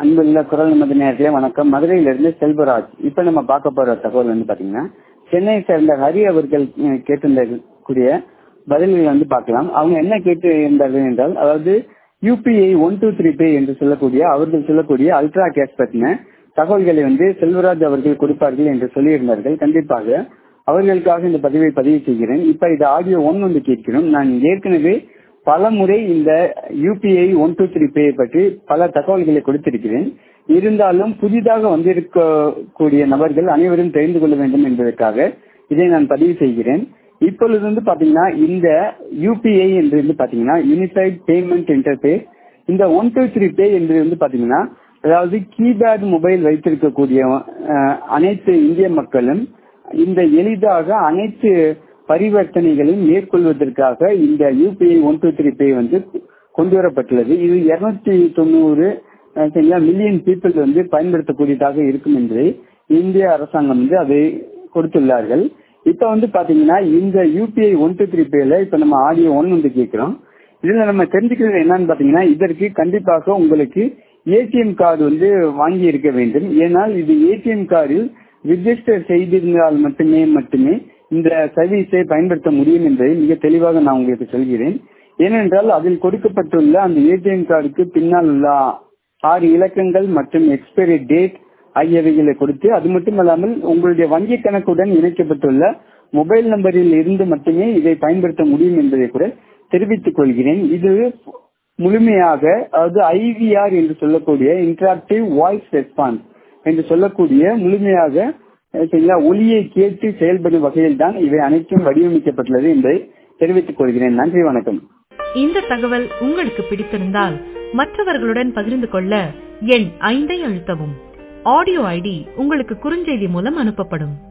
அன்புள்ள குரல் நமது நேரத்திலே வணக்கம் மதுரையிலிருந்து செல்வராஜ் இப்ப நம்ம பார்க்க போற தகவல் வந்து பாத்தீங்கன்னா சென்னை சேர்ந்த ஹரி அவர்கள் அஹ், கேட்டிருந்த கூடிய பதில்கள் வந்து பார்க்கலாம் அவங்க என்ன கேட்டு இருந்தார்கள் என்றால் அதாவது UPI one two three pay என்று சொல்லக்கூடிய அவர்கள் சொல்லக்கூடிய அல்ட்ரா கேஷ் பற்றின தகவல்களை வந்து செல்வராஜ் அவர்கள் கொடுப்பார்கள் என்று சொல்லியிருந்தார்கள் கண்டிப்பாக அவர்களுக்காக இந்த பதிவை பதிவு செய்கிறேன் இப்ப இது ஆடியோ ஒன் வந்து கேட்கிறோம் நான் ஏற்கனவே பல முறை இந்த UPI one two three pay பற்றி பல தகவல்களை கொடுத்திருக்கிறேன் இருந்தாலும் புதிதாக வந்திருக்கக்கூடிய நபர்கள் அனைவரும் தெரிந்து கொள்ள வேண்டும் என்பதற்காக இதை நான் பதிவு செய்கிறேன் இப்பொழுது வந்து பாத்தீங்கன்னா இந்த யூபிஐ என்று வந்து பாத்தீங்கன்னா யூனிஃபைட் பேமெண்ட் இன்டர்பேஸ் இந்த ஒன் டூ த்ரீ பே என்று வந்து பாத்தீங்கன்னா அதாவது கீபேட் மொபைல் வைத்திருக்கக்கூடிய அஹ், அனைத்து இந்திய மக்களும் இந்த எளிதாக அனைத்து பரிவர்த்தனைகளையும் மேற்கொள்வதற்காக இந்த UPI one two three pay வந்து கொண்டு வரப்பட்டுள்ளது இது இருநூத்தி தொண்ணூறு அஹ், சரிங்களா மில்லியன் பீப்புள் வந்து பயன்படுத்தக்கூடியதாக இருக்கும் என்று இந்திய அரசாங்கம் வந்து அதை கொடுத்துள்ளார்கள் இப்ப வந்து பாத்தீங்கன்னா இந்த யூபிஐ ஒன் டூ த்ரீ பேல இப்ப நம்ம ஆடியோ ஒன் வந்து கேட்கிறோம் இதுல நம்ம தெரிஞ்சுக்கிறது என்னன்னு பாத்தீங்கன்னா இதற்கு கண்டிப்பாக உங்களுக்கு ஏடிஎம் கார்டு வந்து வாங்கி இருக்க வேண்டும் ஏனால் இது ஏடிஎம் கார்டில் ரிஜிஸ்டர் செய்திருந்தால் மட்டுமே மட்டுமே இந்த சர்வீஸை பயன்படுத்த முடியும் என்பதை மிக தெளிவாக நான் உங்களுக்கு சொல்கிறேன் ஏனென்றால் அதில் கொடுக்கப்பட்டுள்ள அந்த ஏடிஎம் கார்டுக்கு பின்னால் உள்ள ஆறு இலக்கங்கள் மற்றும் எக்ஸ்பைரி டேட் ஆகியவைகளை கொடுத்து அது மட்டுமல்லாமல் உங்களுடைய வங்கி கணக்குடன் இணைக்கப்பட்டுள்ள மொபைல் நம்பரில் இருந்து மட்டுமே இதை பயன்படுத்த முடியும் என்பதை கூட தெரிவித்துக் கொள்கிறேன் இது முழுமையாக அதாவது ஐவிஆர் என்று சொல்லக்கூடிய இன்டராக்டிவ் வாய்ஸ் ரெஸ்பான்ஸ் என்று சொல்லக்கூடிய முழுமையாக அஹ், சரிங்களா ஒலியை கேட்டு செயல்படும் வகையில் தான் இவை அனைத்தும் வடிவமைக்கப்பட்டுள்ளது என்பதை தெரிவித்துக் கொள்கிறேன் நன்றி வணக்கம் இந்த தகவல் உங்களுக்கு பிடித்திருந்தால் மற்றவர்களுடன் பகிர்ந்து கொள்ள எண் ஐந்தை அழுத்தவும் ஆடியோ ஐடி உங்களுக்கு குறுஞ்செய்தி மூலம் அனுப்பப்படும்